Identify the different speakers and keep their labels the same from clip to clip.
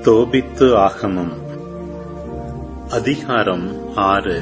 Speaker 1: தோபித்து ஆகமம் அதிகாரம் ஆறு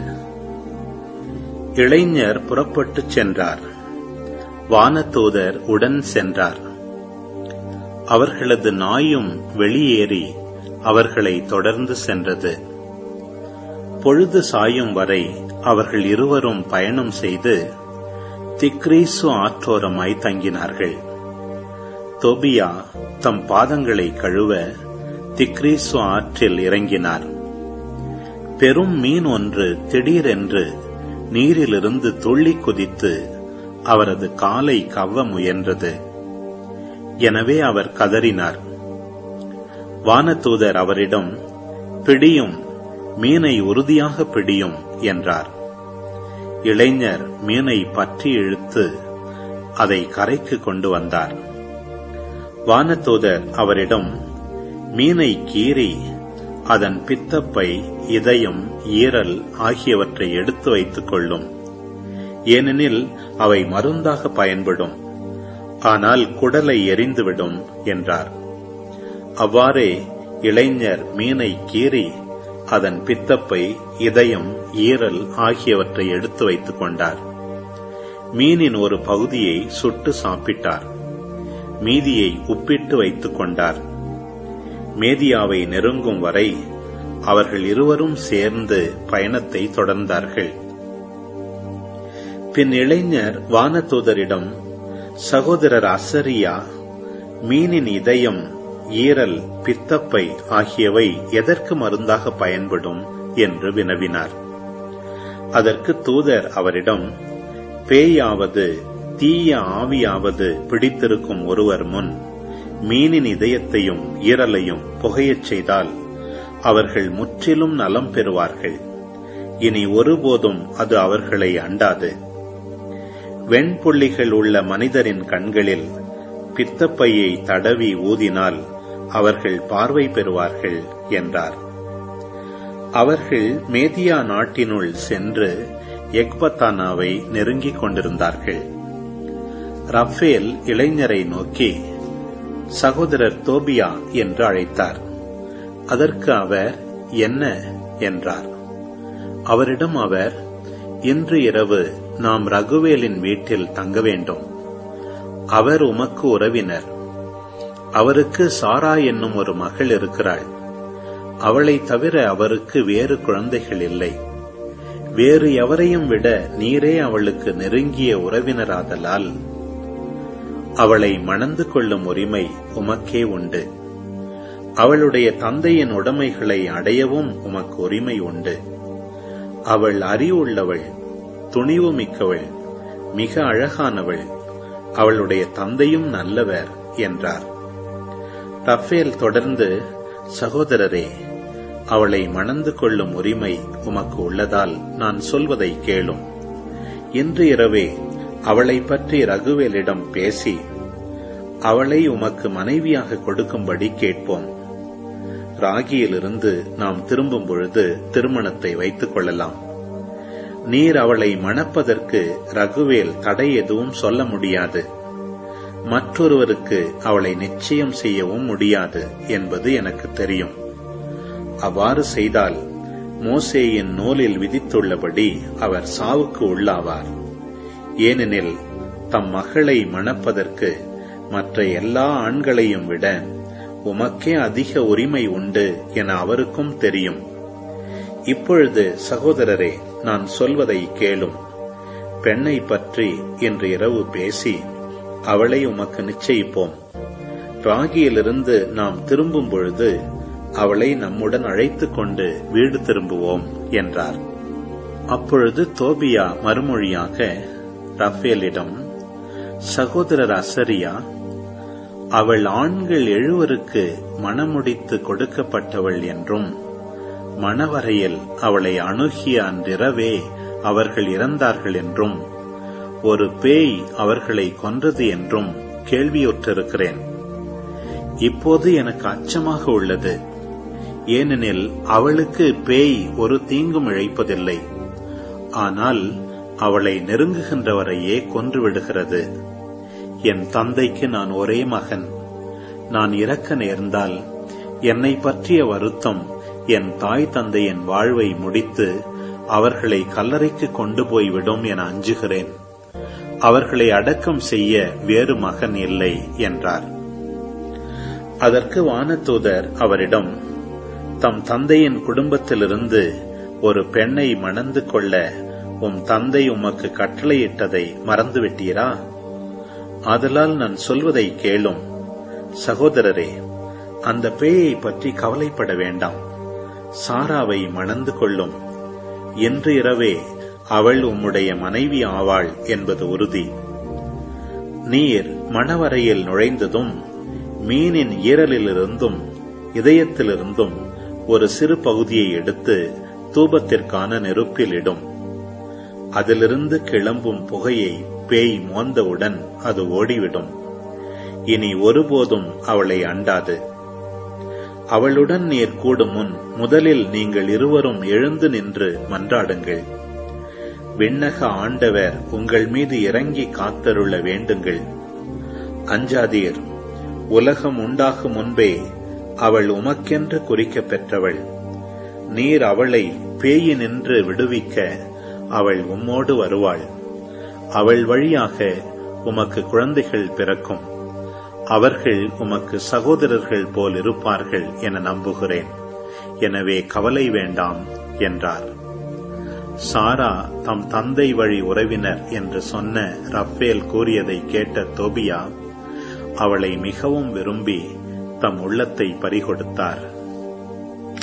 Speaker 1: இளைஞர் புறப்பட்டுச் சென்றார் வானதூதர் உடன் சென்றார் அவர்களது நாயும் வெளியேறி அவர்களை தொடர்ந்து சென்றது பொழுது சாயும் வரை அவர்கள் இருவரும் பயணம் செய்து திக்ரீசு ஆற்றோரமாய் தங்கினார்கள் தொபியா தம் பாதங்களை கழுவ திக்ரீசு ஆற்றில் இறங்கினார் பெரும் மீன் ஒன்று திடீரென்று நீரிலிருந்து துள்ளி குதித்து அவரது காலை கவ்வ முயன்றது எனவே அவர் கதறினார் வானதூதர் அவரிடம் பிடியும் மீனை உறுதியாக பிடியும் என்றார் இளைஞர் மீனை பற்றி இழுத்து அதை கரைக்கு கொண்டு வந்தார் வானதூதர் அவரிடம் மீனை கீறி அதன் பித்தப்பை இதயம் ஈரல் ஆகியவற்றை எடுத்து வைத்துக் கொள்ளும் ஏனெனில் அவை மருந்தாக பயன்படும் ஆனால் குடலை எரிந்துவிடும் என்றார் அவ்வாறே இளைஞர் மீனை கீறி அதன் பித்தப்பை இதயம் ஈரல் ஆகியவற்றை எடுத்து வைத்துக் கொண்டார் மீனின் ஒரு பகுதியை சுட்டு சாப்பிட்டார் மீதியை உப்பிட்டு வைத்துக் கொண்டார் மேதியாவை நெருங்கும் வரை அவர்கள் இருவரும் சேர்ந்து பயணத்தை தொடர்ந்தார்கள் பின் இளைஞர் வானதூதரிடம் சகோதரர் அசரியா மீனின் இதயம் ஈரல் பித்தப்பை ஆகியவை எதற்கு மருந்தாக பயன்படும் என்று வினவினார் அதற்கு தூதர் அவரிடம் பேயாவது தீய ஆவியாவது பிடித்திருக்கும் ஒருவர் முன் மீனின் இதயத்தையும் ஈரலையும் புகையச் செய்தால் அவர்கள் முற்றிலும் நலம் பெறுவார்கள் இனி ஒருபோதும் அது அவர்களை அண்டாது வெண்புள்ளிகள் உள்ள மனிதரின் கண்களில் பித்தப்பையை தடவி ஊதினால் அவர்கள் பார்வை பெறுவார்கள் என்றார் அவர்கள் மேதியா நாட்டினுள் சென்று எக்பத்தானாவை நெருங்கிக் கொண்டிருந்தார்கள் ரஃபேல் இளைஞரை நோக்கி சகோதரர் தோபியா என்று அழைத்தார் அதற்கு அவர் என்ன என்றார் அவரிடம் அவர் இன்று இரவு நாம் ரகுவேலின் வீட்டில் தங்க வேண்டும் அவர் உமக்கு உறவினர் அவருக்கு சாரா என்னும் ஒரு மகள் இருக்கிறாள் அவளை தவிர அவருக்கு வேறு குழந்தைகள் இல்லை வேறு எவரையும் விட நீரே அவளுக்கு நெருங்கிய உறவினராதலால் அவளை மணந்து கொள்ளும் உரிமை உமக்கே உண்டு அவளுடைய தந்தையின் உடைமைகளை அடையவும் உமக்கு உரிமை உண்டு அவள் அறிவுள்ளவள் துணிவு மிக்கவள் மிக அழகானவள் அவளுடைய தந்தையும் நல்லவர் என்றார் ரஃபேல் தொடர்ந்து சகோதரரே அவளை மணந்து கொள்ளும் உரிமை உமக்கு உள்ளதால் நான் சொல்வதை கேளும் இன்று இரவே அவளை பற்றி ரகுவேலிடம் பேசி அவளை உமக்கு மனைவியாக கொடுக்கும்படி கேட்போம் ராகியிலிருந்து நாம் திரும்பும் பொழுது திருமணத்தை வைத்துக் கொள்ளலாம் நீர் அவளை மணப்பதற்கு ரகுவேல் தடை எதுவும் சொல்ல முடியாது மற்றொருவருக்கு அவளை நிச்சயம் செய்யவும் முடியாது என்பது எனக்கு தெரியும் அவ்வாறு செய்தால் மோசேயின் நூலில் விதித்துள்ளபடி அவர் சாவுக்கு உள்ளாவார் ஏனெனில் தம் மகளை மணப்பதற்கு மற்ற எல்லா ஆண்களையும் விட உமக்கே அதிக உரிமை உண்டு என அவருக்கும் தெரியும் இப்பொழுது சகோதரரே நான் சொல்வதை கேளும் பெண்ணை பற்றி இன்று இரவு பேசி அவளை உமக்கு நிச்சயிப்போம் ராகியிலிருந்து நாம் திரும்பும் பொழுது அவளை நம்முடன் அழைத்துக் கொண்டு வீடு திரும்புவோம் என்றார் அப்பொழுது தோபியா மறுமொழியாக ரஃபேலிடம் சகோதரர் அசரியா அவள் ஆண்கள் எழுவருக்கு மணமுடித்து கொடுக்கப்பட்டவள் என்றும் மணவரையில் அவளை அணுகிய அன்றிரவே அவர்கள் இறந்தார்கள் என்றும் ஒரு பேய் அவர்களை கொன்றது என்றும் கேள்வியுற்றிருக்கிறேன் இப்போது எனக்கு அச்சமாக உள்ளது ஏனெனில் அவளுக்கு பேய் ஒரு தீங்கும் இழைப்பதில்லை ஆனால் அவளை நெருங்குகின்றவரையே கொன்றுவிடுகிறது என் தந்தைக்கு நான் ஒரே மகன் நான் இறக்க நேர்ந்தால் என்னை பற்றிய வருத்தம் என் தாய் தந்தையின் வாழ்வை முடித்து அவர்களை கல்லறைக்கு கொண்டு போய்விடும் என அஞ்சுகிறேன் அவர்களை அடக்கம் செய்ய வேறு மகன் இல்லை என்றார் அதற்கு வானதூதர் அவரிடம் தம் தந்தையின் குடும்பத்திலிருந்து ஒரு பெண்ணை மணந்து கொள்ள உம் தந்தை உமக்கு கட்டளையிட்டதை மறந்துவிட்டீரா ஆதலால் நான் சொல்வதை கேளும் சகோதரரே அந்த பேயை பற்றி கவலைப்பட வேண்டாம் சாராவை மணந்து கொள்ளும் இன்று இரவே அவள் உம்முடைய மனைவி ஆவாள் என்பது உறுதி நீர் மணவரையில் நுழைந்ததும் மீனின் ஈரலிலிருந்தும் இதயத்திலிருந்தும் ஒரு சிறு பகுதியை எடுத்து தூபத்திற்கான நெருப்பில் இடும் அதிலிருந்து கிளம்பும் புகையை பேய் மோந்தவுடன் அது ஓடிவிடும் இனி ஒருபோதும் அவளை அண்டாது அவளுடன் நீர் கூடும் முன் முதலில் நீங்கள் இருவரும் எழுந்து நின்று மன்றாடுங்கள் விண்ணக ஆண்டவர் உங்கள் மீது இறங்கி காத்தருள வேண்டுங்கள் அஞ்சாதீர் உலகம் உண்டாகும் முன்பே அவள் உமக்கென்று குறிக்கப் பெற்றவள் நீர் அவளை பேயினின்று விடுவிக்க அவள் உம்மோடு வருவாள் அவள் வழியாக உமக்கு குழந்தைகள் பிறக்கும் அவர்கள் உமக்கு சகோதரர்கள் போல் இருப்பார்கள் என நம்புகிறேன் எனவே கவலை வேண்டாம் என்றார் சாரா தம் தந்தை வழி உறவினர் என்று சொன்ன ரஃபேல் கூறியதை கேட்ட தோபியா அவளை மிகவும் விரும்பி தம் உள்ளத்தை பறிகொடுத்தார்